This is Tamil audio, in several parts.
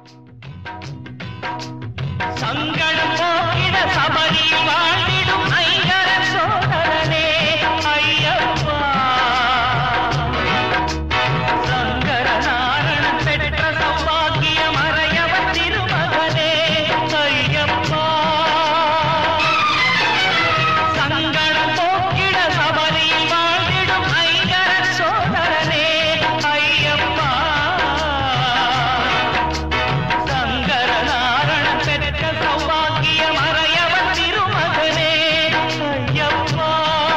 சங்கடம் போக்கிட சபரியில் வாழ்ந்திடும் ஐங்கர சோதரனே ஐயப்பா சங்கர நாரணன் பெற்ற சௌபாகியம் அறையவர் திருமகனே ஐயப்பா சங்கடம் போக்கிட சபரியில் வாழ்ந்திடும் ஐங்கர சோதரனே ஐயப்பா சங்கர நாரணன் பெற்ற சௌபாகியம் அறையவர் திருமகனே ஐயப்பா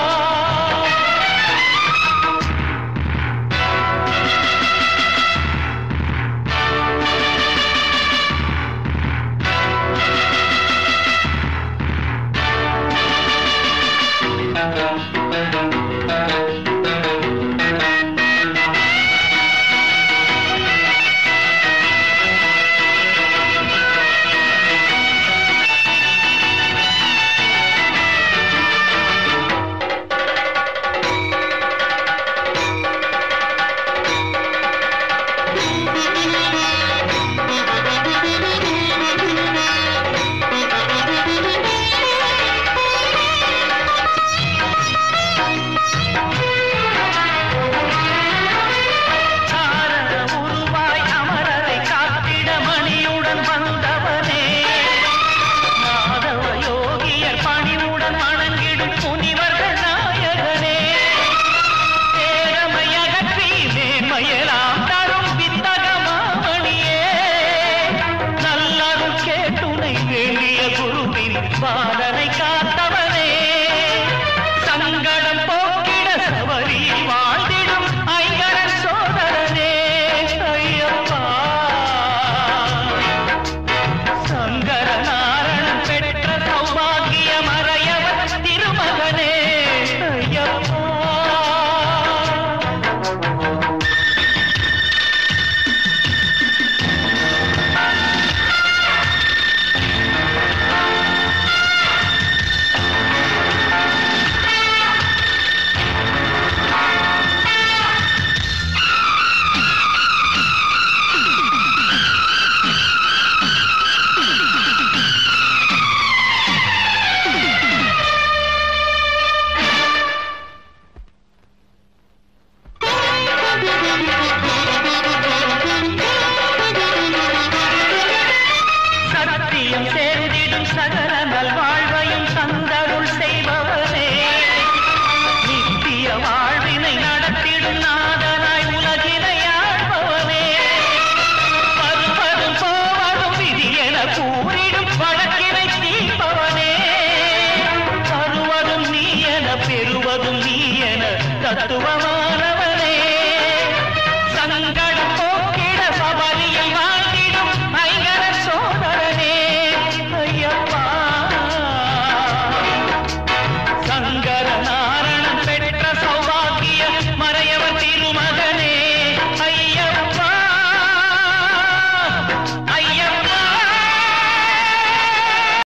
சாரத உருவாய் அமரரை காத்திட மணியுடன் வந்தவனே மாதவ யோகியர் பணிவுடன் வணங்கிடும் முனிவர்கள் நாயகனே பேரமை அகற்றி மேன்மையெல்லாம் தரும் வித்தகமாமணியே நல்லருள் கேட்டுனை வேண்டிய குருவின் பாதனை காத்தவனே சங்கடம் போக்கிட சபரியில் வாழ்ந்திடும் ஐங்கரன் சோதரனே ஐயப்பா சங்கர நாரணன் பெற்ற சௌபாகியம் அறையவர் திருமகனே ஐயப்பா சத்தியம் சேர்ந்திடும் சகல நல்வாழ்வையும் தந்தருள் செய்பவனே நித்திய வாழ்வினை நடத்திடும் நாதனாய் உலகினை ஆழ்பவனே வருவதும் போவதும் விதி என கூறிடும் வழக்கினை தீர்ப்பவனே தருவதும் நீ என பெறுவதும் நீ என தத்துவமா